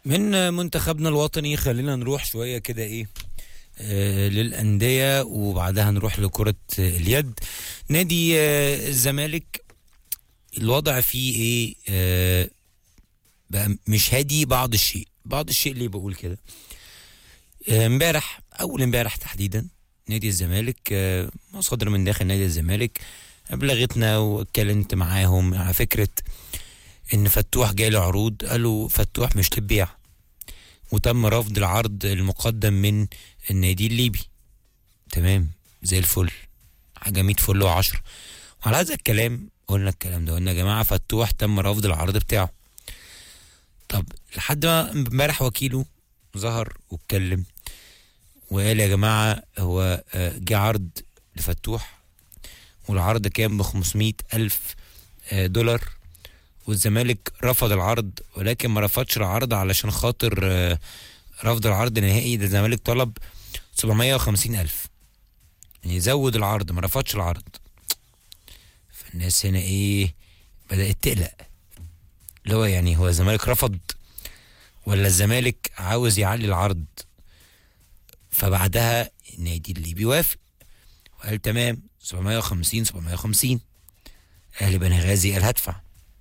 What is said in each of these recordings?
من منتخبنا الوطني خلينا نروح شوية كده ايه آه للأندية وبعدها نروح لكرة اليد نادي آه الزمالك الوضع فيه ايه آه بقى مش هادي بعض الشيء بعض الشيء اللي بقول كده آه، امبارح اول امبارح تحديدا نادي الزمالك آه، مصادر من داخل نادي الزمالك ابلغتنا واتكلمت معاهم على فكره ان فتوح جاي عروض قالوا فتوح مش للبيع وتم رفض العرض المقدم من النادي الليبي تمام زي الفل حاجه 100 فل و10 وعلى هذا الكلام قلنا الكلام ده قلنا يا جماعه فتوح تم رفض العرض بتاعه طب لحد ما امبارح وكيله ظهر واتكلم وقال يا جماعه هو آه، جه عرض لفتوح والعرض كان ب 500 الف آه، دولار والزمالك رفض العرض ولكن ما رفضش العرض علشان خاطر آه، رفض العرض نهائي ده الزمالك طلب 750 ألف يعني زود العرض ما رفضش العرض فالناس هنا ايه بدأت تقلق اللي هو يعني هو الزمالك رفض ولا الزمالك عاوز يعلي العرض فبعدها النادي الليبي وافق وقال تمام 750 750 اهلي بنغازي قال هدفع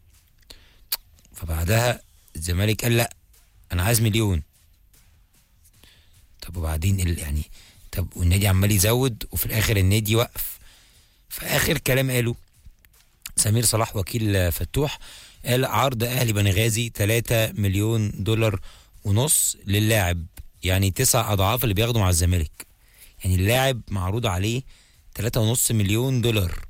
فبعدها الزمالك قال لا انا عايز مليون طب وبعدين ال- يعني طب والنادي عمال يزود وفي الاخر النادي وقف فاخر كلام قاله سمير صلاح وكيل فتوح قال عرض اهلي بنغازي 3 مليون دولار ونص للاعب يعني تسع اضعاف اللي بياخده مع الزمالك يعني اللاعب معروض عليه 3.5 مليون دولار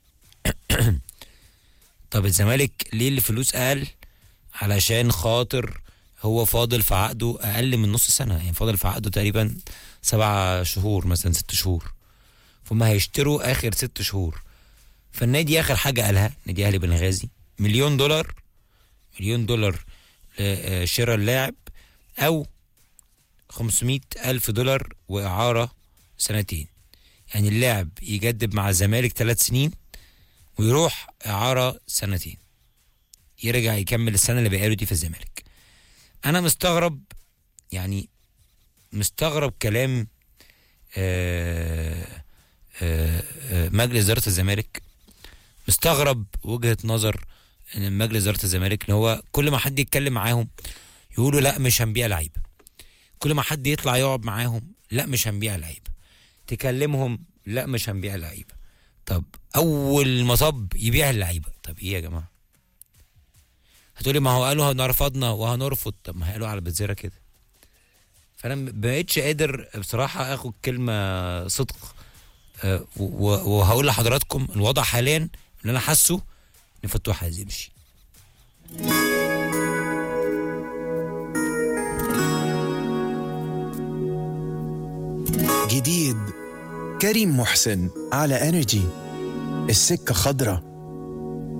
طب الزمالك ليه الفلوس اقل علشان خاطر هو فاضل في عقده اقل من نص سنه يعني فاضل في عقده تقريبا سبع شهور مثلا ست شهور فهم هيشتروا اخر ست شهور فالنادي اخر حاجه قالها نادي اهلي بنغازي مليون دولار مليون دولار لشراء اللاعب او 500 الف دولار واعاره سنتين يعني اللاعب يجدد مع الزمالك ثلاث سنين ويروح اعاره سنتين يرجع يكمل السنه اللي بقاله دي في الزمالك انا مستغرب يعني مستغرب كلام آه آه آه مجلس اداره الزمالك مستغرب وجهه نظر ان مجلس اداره الزمالك ان هو كل ما حد يتكلم معاهم يقولوا لا مش هنبيع لعيبه كل ما حد يطلع يقعد معاهم لا مش هنبيع لعيبه تكلمهم لا مش هنبيع لعيبه طب اول مصب يبيع اللعيبه طب ايه يا جماعه هتقولي ما هو قالوا هنرفضنا وهنرفض طب ما قالوا على بزيرة كده فانا ما بقتش قادر بصراحه اخد كلمه صدق آه، و- و- وهقول لحضراتكم الوضع حاليا اللي انا حاسه ان فتوح عايز يمشي جديد كريم محسن على انرجي السكة خضرة